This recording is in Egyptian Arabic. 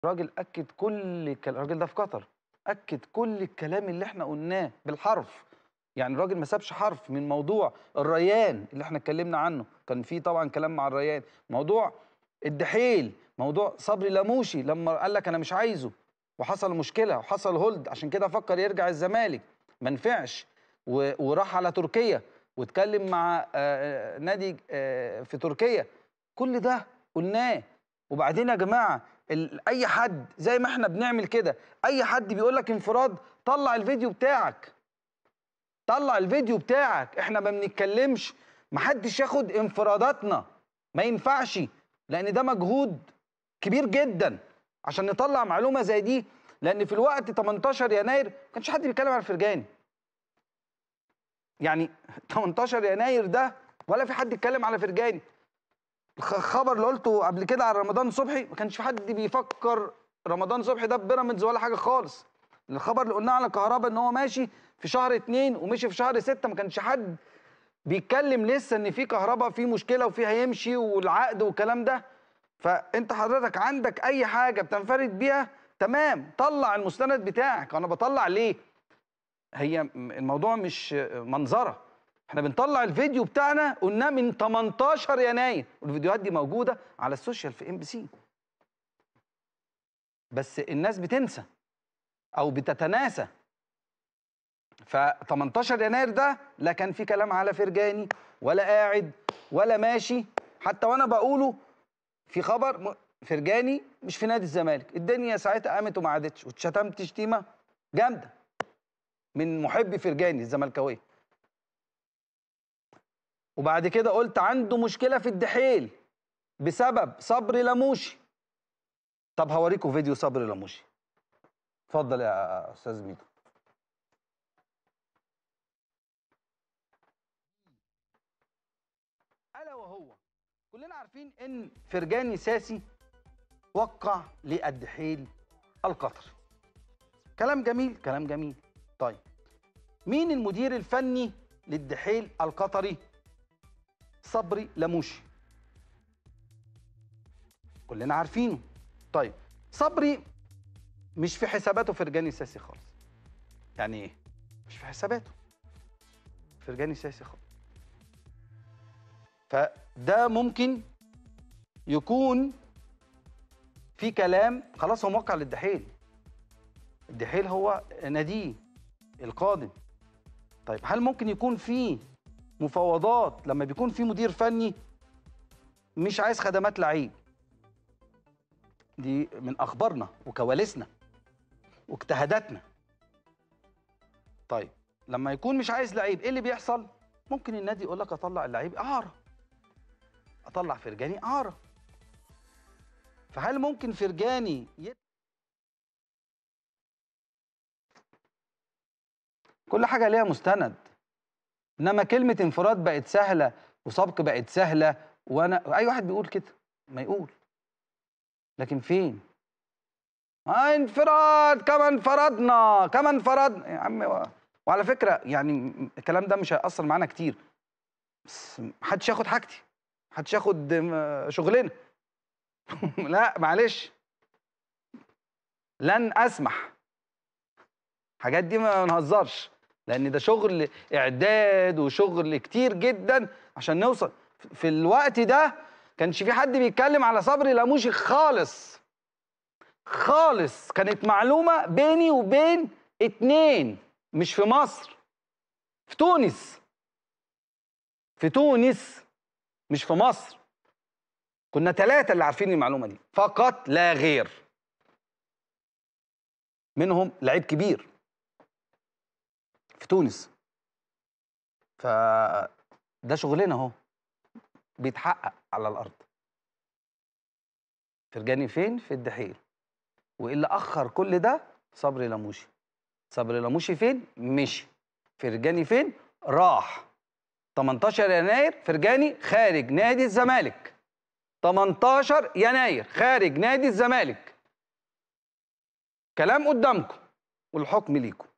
الراجل اكد كل الكلام الراجل ده في قطر اكد كل الكلام اللي احنا قلناه بالحرف يعني الراجل ما سابش حرف من موضوع الريان اللي احنا اتكلمنا عنه كان في طبعا كلام مع الريان موضوع الدحيل موضوع صبري لاموشي لما قال لك انا مش عايزه وحصل مشكله وحصل هولد عشان كده فكر يرجع الزمالك ما نفعش و- وراح على تركيا واتكلم مع آه، نادي آه، في تركيا كل ده قلناه وبعدين يا جماعه ال- اي حد زي ما احنا بنعمل كده اي حد بيقول لك انفراد طلع الفيديو بتاعك طلع الفيديو بتاعك احنا ما بنتكلمش محدش ياخد انفراداتنا ما ينفعش لان ده مجهود كبير جدا عشان نطلع معلومه زي دي لان في الوقت 18 يناير ما كانش حد بيتكلم على الفرجاني يعني 18 يناير ده ولا في حد اتكلم على فرجاني الخ- الخبر اللي قلته قبل كده على رمضان صبحي ما كانش في حد بيفكر رمضان صبحي ده بيراميدز ولا حاجه خالص الخبر اللي قلناه على كهربا ان هو ماشي في شهر اتنين ومشي في شهر ستة ما كانش حد بيتكلم لسه ان في كهربا في مشكله وفي هيمشي والعقد والكلام ده فانت حضرتك عندك اي حاجه بتنفرد بيها تمام طلع المستند بتاعك انا بطلع ليه هي م- الموضوع مش منظره احنا بنطلع الفيديو بتاعنا قلناه من 18 يناير والفيديوهات دي موجوده على السوشيال في ام بي سي بس الناس بتنسى او بتتناسى ف 18 يناير ده لا كان في كلام على فرجاني ولا قاعد ولا ماشي حتى وانا بقوله في خبر م- فرجاني مش في نادي الزمالك الدنيا ساعتها قامت وما عادتش واتشتمت شتيمه جامده من محبي فرجاني الزملكاويه وبعد كده قلت عنده مشكله في الدحيل بسبب صبري لاموشي طب هوريكم فيديو صبري لاموشي اتفضل يا استاذ ميدو الا وهو كلنا عارفين ان فرجاني ساسي وقع للدحيل القطري كلام جميل كلام جميل طيب مين المدير الفني للدحيل القطري صبري لاموشي كلنا عارفينه طيب صبري مش في حساباته فرجاني ساسي خالص يعني ايه مش في حساباته فرجاني ساسي خالص فده ممكن يكون في كلام خلاص هو موقع للدحيل الدحيل هو ناديه القادم طيب هل ممكن يكون في مفاوضات لما بيكون في مدير فني مش عايز خدمات لعيب دي من اخبارنا وكواليسنا واجتهاداتنا طيب لما يكون مش عايز لعيب ايه اللي بيحصل ممكن النادي يقول لك اطلع اللعيب اعاره اطلع فرجاني اعاره فهل ممكن فرجاني ي... كل حاجه ليها مستند انما كلمه انفراد بقت سهله وسبق بقت سهله وانا اي واحد بيقول كده ما يقول لكن فين آه انفراد كما انفردنا كما انفردنا يا عم و- وعلى فكره يعني الكلام ده مش هيأثر معانا كتير بس محدش ياخد حاجتي محدش ياخد م- شغلنا لا معلش لن اسمح الحاجات دي ما نهزرش لان ده شغل اعداد وشغل كتير جدا عشان نوصل في الوقت ده كانش في حد بيتكلم على صبري لاموشي خالص خالص كانت معلومه بيني وبين اتنين مش في مصر في تونس في تونس مش في مصر كنا ثلاثة اللي عارفين المعلومة دي فقط لا غير منهم لعيب كبير في تونس فده شغلنا اهو بيتحقق على الارض فرجاني فين في الدحيل وايه اللي اخر كل ده صبري لاموشي صبري لاموشي فين مشي فرجاني فين راح 18 يناير فرجاني خارج نادي الزمالك 18 يناير خارج نادي الزمالك كلام قدامكم والحكم ليكم